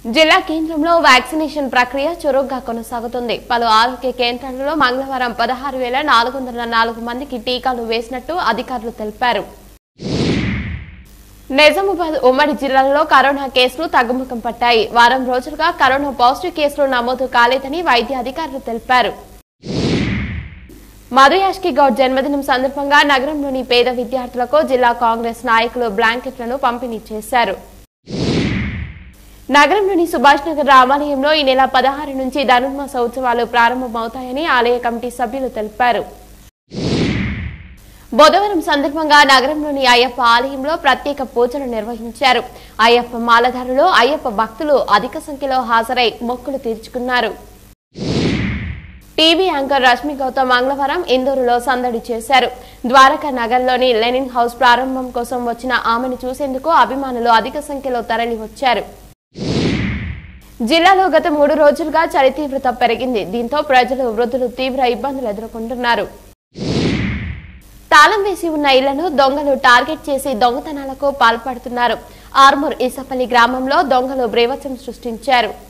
జిల్లా కేంద్రంలో వ్యాక్సినేషన్ ప్రక్రియ చురుగ్గా కొనసాగుతుంది పలు ఆరోగ్య కేంద్రాలలో మంగళవారం పదహారు వేల నాలుగు వందల నాలుగు మందికి టీకాలు వేసినట్టు అధికారులు తెలిపారు నిజామాబాద్ ఉమ్మడి జిల్లాలో కరోనా కేసులు తగ్గుముఖం పట్టాయి వారం రోజులుగా కరోనా పాజిటివ్ కేసులు నమోదు కాలేదని వైద్య అధికారులు తెలిపారు మధుయాష్కి గౌడ్ జన్మదినం సందర్భంగా నగరంలోని పేద విద్యార్థులకు జిల్లా కాంగ్రెస్ నాయకులు బ్లాంకెట్లను పంపిణీ చేశారు నగరంలోని సుభాష్ నగర్ రామాలయంలో ఈ నెల పదహారు నుంచి ధనుర్మాస ఉత్సవాలు ప్రారంభమవుతాయని ఆలయ కమిటీ సభ్యులు తెలిపారు బుధవారం సందర్భంగా నగరంలోని అయ్యప్ప ఆలయంలో ప్రత్యేక పూజలు నిర్వహించారు అయ్యప్ప మాలధారులు అయ్యప్ప భక్తులు అధిక సంఖ్యలో హాజరై మొక్కులు తీర్చుకున్నారు టీవీ యాంకర్ రష్మి గౌతమ్ మంగళవారం ఇందూరులో సందడి చేశారు ద్వారకా నగర్లోని లెనిన్ హౌస్ ప్రారంభం కోసం వచ్చిన ఆమెను చూసేందుకు అభిమానులు అధిక సంఖ్యలో తరలి వచ్చారు జిల్లాలో గత మూడు రోజులుగా చలి తీవ్రత పెరిగింది దీంతో ప్రజలు వృద్ధులు తీవ్ర ఇబ్బందులు ఎదుర్కొంటున్నారు తాళం వేసి ఉన్న ఇళ్లను దొంగలు టార్గెట్ చేసి దొంగతనాలకు పాల్పడుతున్నారు ఆర్మూర్ ఈసపల్లి గ్రామంలో దొంగలు బ్రేవత్సం సృష్టించారు